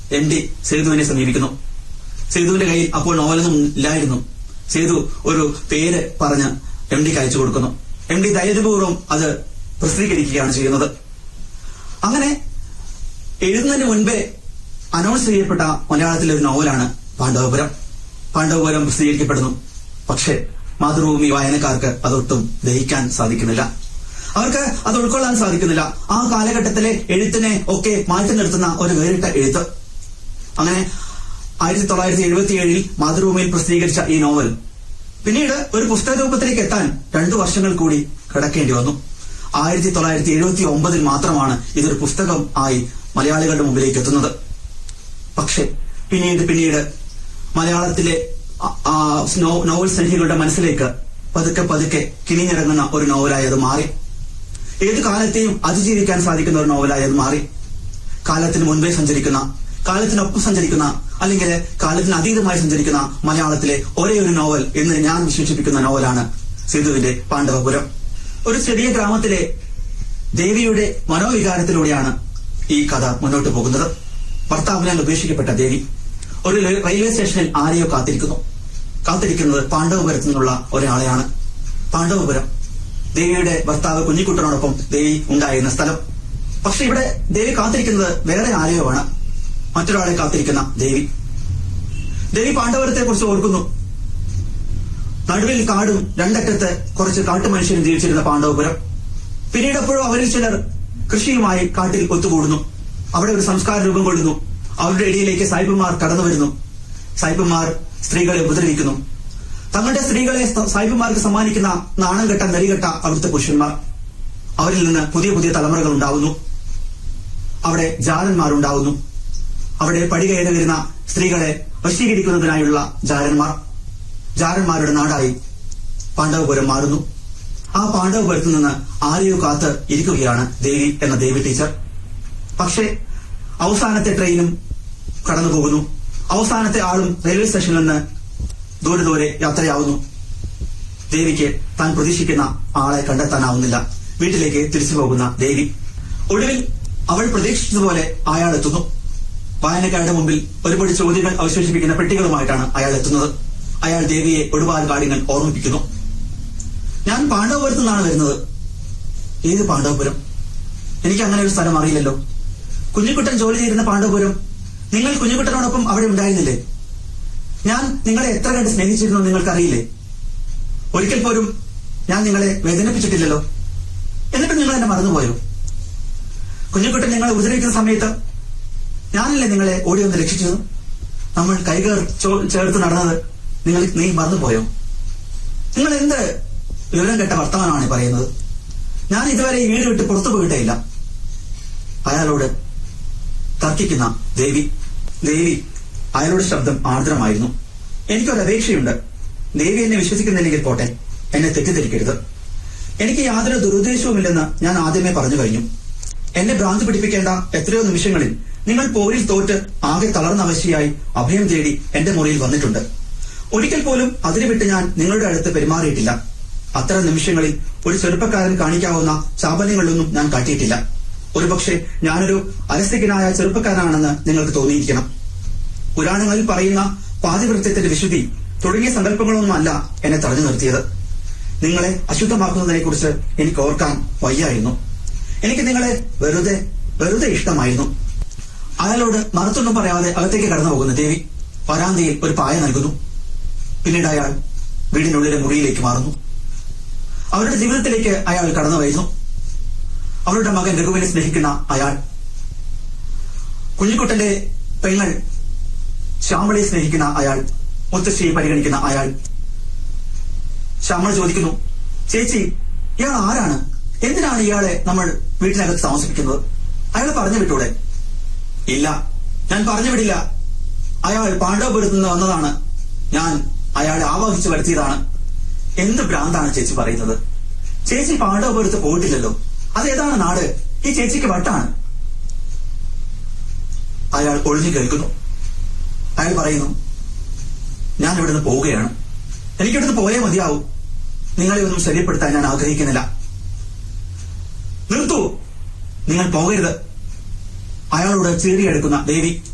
M D സേതുവിനെ സമീപിക്കുന്നു സേതുവിന്റെ കയ്യിൽ അപ്പോൾ നോവലൊന്നും ഇല്ലായിരുന്നു സേതു ഒരു പേര് പറഞ്ഞ് എം ഡിക്ക് അയച്ചു കൊടുക്കുന്നു എം ഡി ധൈര്യപൂർവ്വം അത് പ്രസിദ്ധീകരിക്കുകയാണ് ചെയ്യുന്നത് അങ്ങനെ എഴുതുന്നതിന് മുൻപേ അനൗൺസ് ചെയ്യപ്പെട്ട മലയാളത്തിലെ ഒരു നോവലാണ് പാണ്ഡവപുരം പാണ്ഡവപുരം പ്രസിദ്ധീകരിക്കപ്പെടുന്നു പക്ഷേ മാതൃഭൂമി വായനക്കാർക്ക് അതൊട്ടും ദഹിക്കാൻ സാധിക്കുന്നില്ല അവർക്ക് അത് ഉൾക്കൊള്ളാൻ സാധിക്കുന്നില്ല ആ കാലഘട്ടത്തിലെ എഴുത്തിനെ ഒക്കെ മാറ്റി നിർത്തുന്ന ഒരു വേറിട്ട എഴുത്ത് അങ്ങനെ ആയിരത്തി തൊള്ളായിരത്തി എഴുപത്തിയേഴിൽ മാതൃഭൂമിയിൽ പ്രസിദ്ധീകരിച്ച ഈ നോവൽ പിന്നീട് ഒരു പുസ്തക രൂപത്തിലേക്ക് എത്താൻ രണ്ടു വർഷങ്ങൾ കൂടി കിടക്കേണ്ടി വന്നു ആയിരത്തി തൊള്ളായിരത്തി എഴുപത്തി ഒമ്പതിൽ മാത്രമാണ് ഇതൊരു പുസ്തകം ആയി മലയാളികളുടെ മുമ്പിലേക്ക് എത്തുന്നത് പക്ഷെ പിന്നീട് പിന്നീട് മലയാളത്തിലെ ആ- ആ നോ- നോവൽ സ്നേഹികളുടെ മനസ്സിലേക്ക് പതുക്കെ പതുക്കെ കിണിഞ്ഞിറങ്ങുന്ന ഒരു നോവലായി അത് മാറി ഏത് കാലത്തെയും അതിജീവിക്കാൻ സാധിക്കുന്ന ഒരു നോവലായി അത് മാറി കാലത്തിന് മുൻപേ സഞ്ചരിക്കുന്ന കാലത്തിനൊപ്പം സഞ്ചരിക്കുന്ന അല്ലെങ്കിൽ കാലത്തിന് അതീതമായി സഞ്ചരിക്കുന്ന മലയാളത്തിലെ ഒരേ ഒരു നോവൽ എന്ന് ഞാൻ വിശേഷിപ്പിക്കുന്ന നോവലാണ് സേതുവിന്റെ പാണ്ഡവപുരം ഒരു ചെറിയ ഗ്രാമത്തിലെ ദേവിയുടെ മനോവികാരത്തിലൂടെയാണ് ഈ കഥ മുന്നോട്ട് പോകുന്നത് ഭർത്താവിനാൽ ഉപേക്ഷിക്കപ്പെട്ട ദേവി ഒരു ലെ- റെയിൽവേ സ്റ്റേഷനിൽ ആരെയോ കാത്തിരിക്കുന്നു കാത്തിരിക്കുന്നത് പാണ്ഡവപുരത്തു നിന്നുള്ള ഒരാളെയാണ് പാണ്ഡവപുരം ദേവിയുടെ ഭർത്താവ് കുഞ്ഞിക്കുട്ടനോടൊപ്പം ദേവി ഉണ്ടായിരുന്ന സ്ഥലം പക്ഷെ ഇവിടെ ദേവി കാത്തിരിക്കുന്നത് വേറെ ആരെയോ ആണ് മറ്റൊരാളെ കാത്തിരിക്കുന്ന ദേവി ദേവി പാണ്ഡവരത്തെ കുറിച്ച് ഓർക്കുന്നു നടുവിൽ കാടും രണ്ടറ്റത്ത് കുറച്ച് കാട്ടുമനുഷ്യരും ജീവിച്ചിരുന്ന പാണ്ഡവപുരം പിന്നീട് എപ്പോഴും അവരിൽ ചിലർ കൃഷിയുമായി കാട്ടിൽ ഒത്തുകൂടുന്നു അവിടെ ഒരു സംസ്കാരം രൂപം കൊള്ളുന്നു അവരുടെ ഇടയിലേക്ക് സായിപ്പന്മാർ കടന്നു വരുന്നു സായിപ്പന്മാർ സ്ത്രീകളെ ഉപദ്രവിക്കുന്നു തങ്ങളുടെ സ്ത്രീകളെ സ- സായിപ്പന്മാർക്ക് സമ്മാനിക്കുന്ന നാണം കെട്ട നെറികെട്ട അവിടുത്തെ പുരുഷന്മാർ അവരിൽ നിന്ന് പുതിയ പുതിയ തലമുറകൾ ഉണ്ടാവുന്നു അവിടെ ജാരന്മാരുണ്ടാവുന്നു അവിടെ പടി കയറി വരുന്ന സ്ത്രീകളെ വശീകരിക്കുന്നതിനായുള്ള ജാരന്മാർ ജാരന്മാരുടെ നാടായി പാണ്ഡവപുരം മാറുന്നു ആ പാണ്ഡവപുരത്ത് നിന്ന് ആരെയോ കാത്ത് ഇരിക്കുകയാണ് ദേവി എന്ന ദേവി ടീച്ചർ പക്ഷേ അവസാനത്തെ ട്രെയിനും കടന്നു പോകുന്നു അവസാനത്തെ ആളും റെയിൽവേ സ്റ്റേഷനിൽ നിന്ന് ദൂരെ ദൂരെ യാത്രയാവുന്നു ദേവിക്ക് താൻ പ്രതീക്ഷിക്കുന്ന ആളെ കണ്ടെത്താനാവുന്നില്ല വീട്ടിലേക്ക് തിരിച്ചു പോകുന്ന ദേവി ഒടുവിൽ അവൾ പ്രതീക്ഷിച്ചതുപോലെ അയാൾ എത്തുന്നു വായനക്കാരുടെ മുമ്പിൽ ഒരുപാട് ചോദ്യങ്ങൾ അവശേഷിപ്പിക്കുന്ന പെട്ടികളുമായിട്ടാണ് അയാൾ എത്തുന്നത് അയാൾ ദേവിയെ ഒരുപാട് കാര്യങ്ങൾ ഓർമ്മിപ്പിക്കുന്നു ഞാൻ പാണ്ഡവപുരത്തു നിന്നാണ് വരുന്നത് ഏത് പാണ്ഡവപുരം എനിക്ക് അങ്ങനെ ഒരു സ്ഥലം അറിയില്ലല്ലോ കുഞ്ഞിക്കുട്ടൻ ജോലി ചെയ്തിരുന്ന പാണ്ഡവപുരം നിങ്ങൾ കുഞ്ഞിക്കുട്ടനോടൊപ്പം അവിടെ ഉണ്ടായിരുന്നില്ലേ ഞാൻ നിങ്ങളെ എത്ര കണ്ട് സ്നേഹിച്ചിരുന്നു നിങ്ങൾക്കറിയില്ലേ ഒരിക്കൽ പോലും ഞാൻ നിങ്ങളെ വേദനിപ്പിച്ചിട്ടില്ലല്ലോ എന്നിട്ട് നിങ്ങൾ എന്നെ മറന്നുപോയോ കുഞ്ഞുകുട്ടൻ നിങ്ങളെ ഉപദ്രവിക്കുന്ന സമയത്ത് ഞാനല്ലേ നിങ്ങളെ ഓടി വന്ന് രക്ഷിച്ചത് നമ്മൾ കൈകൾ ചോ- ചേർത്ത് നടന്നത് നിങ്ങൾ നീ മറന്നുപോയോ നിങ്ങൾ എന്ത് വിവരം കെട്ട വർത്തമാനമാണ് ഈ പറയുന്നത് ഞാൻ ഇതുവരെ ഈ വീട് വിട്ട് പുറത്തു പോയിട്ടേ ഇല്ല അയാളോട് തർക്കിക്കുന്ന ദേവി ദേവി അയാളുടെ ശബ്ദം ആർദ്രമായിരുന്നു എനിക്കൊരു അപേക്ഷയുണ്ട് ദേവി എന്നെ വിശ്വസിക്കുന്നില്ലെങ്കിൽ പോട്ടെ എന്നെ തെറ്റിദ്ധരിക്കരുത് എനിക്ക് യാതൊരു ദുരുദ്ദേശവുമില്ലെന്ന് ഞാൻ ആദ്യമേ പറഞ്ഞു കഴിഞ്ഞു എന്നെ ഭ്രാന്ത് പിടിപ്പിക്കേണ്ട എത്രയോ നിമിഷങ്ങളിൽ നിങ്ങൾ പോരിൽ തോറ്റ് ആകെ തളർന്ന അവശയായി അഭയം തേടി എന്റെ മുറിയിൽ വന്നിട്ടുണ്ട് ഒരിക്കൽ പോലും അതിന് വിട്ട് ഞാൻ നിങ്ങളുടെ അടുത്ത് പെരുമാറിയിട്ടില്ല അത്തരം നിമിഷങ്ങളിൽ ഒരു ചെറുപ്പക്കാരൻ കാണിക്കാവുന്ന ചാപല്യങ്ങളൊന്നും ഞാൻ കാട്ടിയിട്ടില്ല ഒരുപക്ഷെ ഞാനൊരു അലസ്തികനായ ചെറുപ്പക്കാരനാണെന്ന് നിങ്ങൾക്ക് തോന്നിയിരിക്കണം പുരാണങ്ങളിൽ പറയുന്ന പാതിവൃത്യത്തിന്റെ വിശുദ്ധി തുടങ്ങിയ സങ്കല്പങ്ങളൊന്നുമല്ല എന്നെ തടഞ്ഞു നിർത്തിയത് നിങ്ങളെ അശുദ്ധമാക്കുന്നതിനെ കുറിച്ച് എനിക്ക് ഓർക്കാൻ വയ്യായിരുന്നു എനിക്ക് നിങ്ങളെ വെറുതെ വെറുതെ ഇഷ്ടമായിരുന്നു അയാളോട് മറുത്തൊന്നും പറയാതെ അകത്തേക്ക് കടന്നു പോകുന്ന ദേവി വരാന്തയിൽ ഒരു പായ നൽകുന്നു പിന്നീട് അയാൾ വീടിനുള്ളിലെ മുറിയിലേക്ക് മാറുന്നു അവരുടെ ജീവിതത്തിലേക്ക് അയാൾ കടന്നു വരുന്നു അവളുടെ മകൻ രഘുവിനെ സ്നേഹിക്കുന്ന അയാൾ കുഞ്ഞിക്കുട്ടന്റെ പെങ്ങൾ ശ്യാമളയെ സ്നേഹിക്കുന്ന അയാൾ മുത്തശ്ശിയെ പരിഗണിക്കുന്ന അയാൾ ശ്യാമള ചോദിക്കുന്നു ചേച്ചി ഇയാൾ ആരാണ് എന്തിനാണ് ഇയാളെ നമ്മൾ വീട്ടിനകത്ത് താമസിപ്പിക്കുന്നത് അയാൾ പറഞ്ഞു വിട്ടൂടെ ഇല്ല ഞാൻ പറഞ്ഞു വിടില്ല അയാൾ പാണ്ഡവപുരത്ത് നിന്ന് വന്നതാണ് ഞാൻ അയാളെ ആവാഹിച്ചു വരുത്തിയതാണ് എന്ത് ഭ്രാന്താണ് ചേച്ചി പറയുന്നത് ചേച്ചി പാണ്ഡവപുരത്ത് പോയിട്ടില്ലല്ലോ അതേതാണ് നാട് ഈ ചേച്ചിക്ക് വട്ടാണ് അയാൾ ഒളിഞ്ഞു കേൾക്കുന്നു അയാൾ പറയുന്നു ഞാൻ ഇവിടുന്ന് പോവുകയാണ് എനിക്കിവിടുന്ന് പോയേ മതിയാവും നിങ്ങളെ ഒന്നും ശല്യപ്പെടുത്താൻ ഞാൻ ആഗ്രഹിക്കുന്നില്ല നിർത്തൂ നിങ്ങൾ പോകരുത് അയാളോട് ചീറിയെടുക്കുന്ന ദേവി